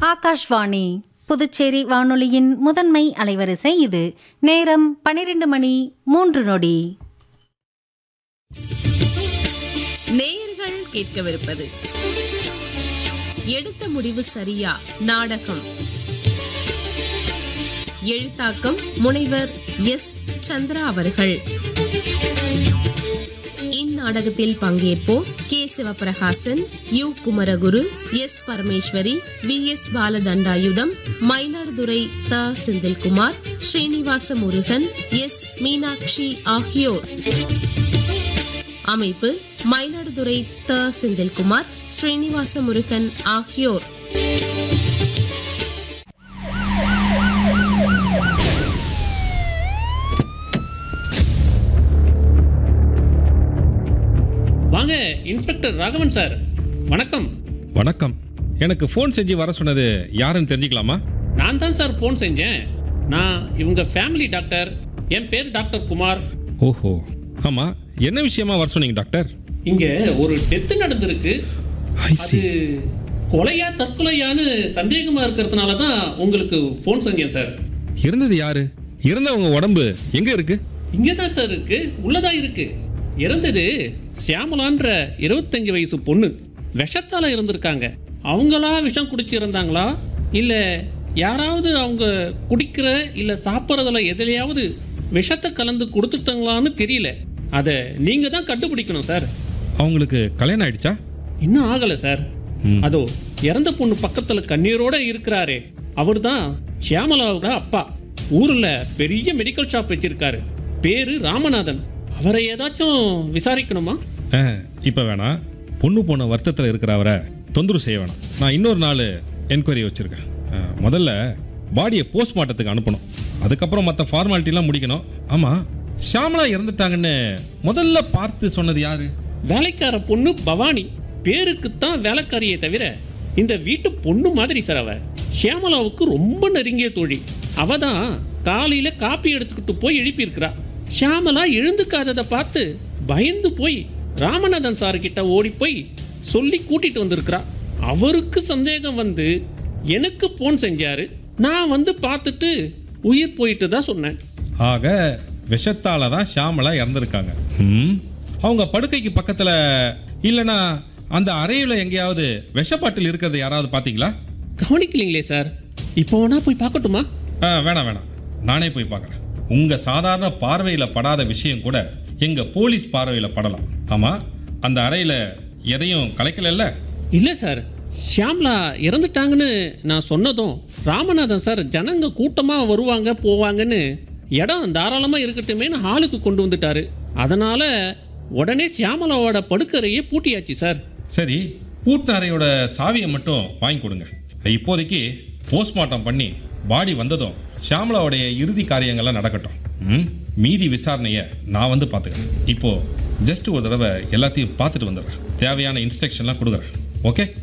ஆகாஷ்வாணி புதுச்சேரி வானொலியின் முதன்மை அலைவரிசை இது நேரம் பனிரெண்டு மணி மூன்று நொடி நேயர்கள் கேட்கவிருப்பது எடுத்த முடிவு சரியா நாடகம் எழுத்தாக்கம் முனைவர் எஸ் சந்திரா அவர்கள் இந்நாடகத்தில் பங்கேற்போர் K Sivaprakasan U Kumaraguru S Parameswari V S Balathandayutham Mayiladuthurai த செந்தில்குமார் ஸ்ரீனிவாச முருகன் எஸ் மீனாட்சி ஆகியோர் அமைப்பு மயிலாடுதுறை த செந்தில்குமார் ஸ்ரீனிவாச முருகன் ஆகியோர் வாங்க இன்ஸ்பெக்டர் ராகவன் சார் வணக்கம் வணக்கம் எனக்கு ஃபோன் செஞ்சு வர சொன்னது யாருன்னு தெரிஞ்சுக்கலாமா நான் தான் சார் ஃபோன் செஞ்சேன் நான் இவங்க ஃபேமிலி டாக்டர் என் பேர் டாக்டர் குமார் ஓஹோ ஆமா என்ன விஷயமா வர சொன்னீங்க டாக்டர் இங்க ஒரு டெத்து நடந்திருக்கு ஐ அது சி கொலையா தற்கொலையான்னு சந்தேகமா இருக்கிறதுனால தான் உங்களுக்கு ஃபோன் செஞ்சேன் சார் இருந்தது யாரு இருந்தவங்க உடம்பு எங்க இருக்கு இங்கே தான் சார் இருக்கு உள்ளதா இருக்கு இறந்தது சியாமலான்ற இருபத்தஞ்சு வயசு பொண்ணு விஷத்தால இருந்திருக்காங்க அவங்களா விஷம் குடிச்சு இறந்தாங்களா இல்லை யாராவது அவங்க குடிக்கிற இல்லை சாப்பிட்றதுல எதுலையாவது விஷத்தை கலந்து கொடுத்துட்டாங்களான்னு தெரியல அதை நீங்கள் தான் கண்டுபிடிக்கணும் சார் அவங்களுக்கு கல்யாணம் ஆயிடுச்சா இன்னும் ஆகலை சார் ம். அதோ இறந்த பொண்ணு பக்கத்தில் கண்ணீரோட இருக்கிறாரே அவர் தான் ஷியாமலாவோட அப்பா ஊரில் பெரிய மெடிக்கல் ஷாப் வச்சிருக்காரு பேரு ராமநாதன் அவரை ஏதாச்சும் விசாரிக்கணுமா ஆ, இப்ப வேணாம் பொண்ணு போன வருத்தத்தில் இருக்கிற அவரை தொந்தரவு செய்ய வேணாம் நான் இன்னொரு நாள் என்கொயரி வச்சிருக்கேன் ஆ, முதல்ல பாடியை போஸ்ட்மார்ட்டத்துக்கு அனுப்பணும் அதுக்கப்புறம் மற்ற ஃபார்மாலிட்டிலாம் முடிக்கணும் ஆமா ஷாமலா இறந்துட்டாங்கன்னு முதல்ல பார்த்து சொன்னது யாரு வேலைக்கார பொண்ணு பவானி பேருக்குத்தான் வேலைக்காரியே தவிர இந்த வீட்டு பொண்ணு மாதிரி சார் அவ ஷியாமலாவுக்கு ரொம்ப நெருங்கிய தோழி அவ தான் காலையில காப்பி எடுத்துக்கிட்டு போய் எழுப்பியிருக்கிறா ஷியாமலா எழுந்துக்காததை பார்த்து பயந்து போய் ராமநாதன் சார் கிட்ட ஓடி போய் சொல்லி கூட்டிட்டு வந்திருக்கிறா அவருக்கு சந்தேகம் வந்து எனக்கு ஃபோன் செஞ்சாரு நான் வந்து பார்த்துட்டு உயிர் போயிட்டு தான் சொன்னேன் ஆக விஷத்தால தான் ஷாமலா இறந்துருக்காங்க ம் அவங்க படுக்கைக்கு பக்கத்துல இல்லனா அந்த அறையில எங்கேயாவது விஷப்பாட்டில் இருக்கிறது யாராவது பாத்தீங்களா கவனிக்கலீங்களே சார் இப்போ வேணா போய் பார்க்கட்டுமா ஆ, வேணாம் வேணாம் நானே போய் பார்க்குறேன் உங்க சாதாரண பார்வையில படாத விஷயம் கூட எங்க போலீஸ் பார்வையில படலாம் ஆமா அந்த அறையில எதையும் கலைக்கலல்ல இல்லை சார் ஷியாம்லா இறந்துட்டாங்கன்னு நான் சொன்னதும் ராமநாதன் சார் ஜனங்க கூட்டமாக வருவாங்க போவாங்கன்னு இடம் தாராளமாக இருக்கட்டுமேன்னு ஹாலுக்கு கொண்டு வந்துட்டாரு அதனால் உடனே ஷியாமலாவோட படுக்கறையே பூட்டியாச்சு சார் சரி பூட்டின அறையோட சாவியை மட்டும் வாங்கி கொடுங்க இப்போதைக்கு போஸ்ட்மார்ட்டம் பண்ணி பாடி வந்ததும் ஷாமலாவுடைய இறுதி காரியங்கள்லாம் நடக்கட்டும் ம் மீதி விசாரணையை நான் வந்து பார்த்துக்கிறேன் இப்போ ஜஸ்ட் ஒரு தடவை எல்லாத்தையும் பார்த்துட்டு வந்துடுறேன் தேவையான இன்ஸ்ட்ரக்ஷன்லாம் கொடுக்குறேன் ஓகே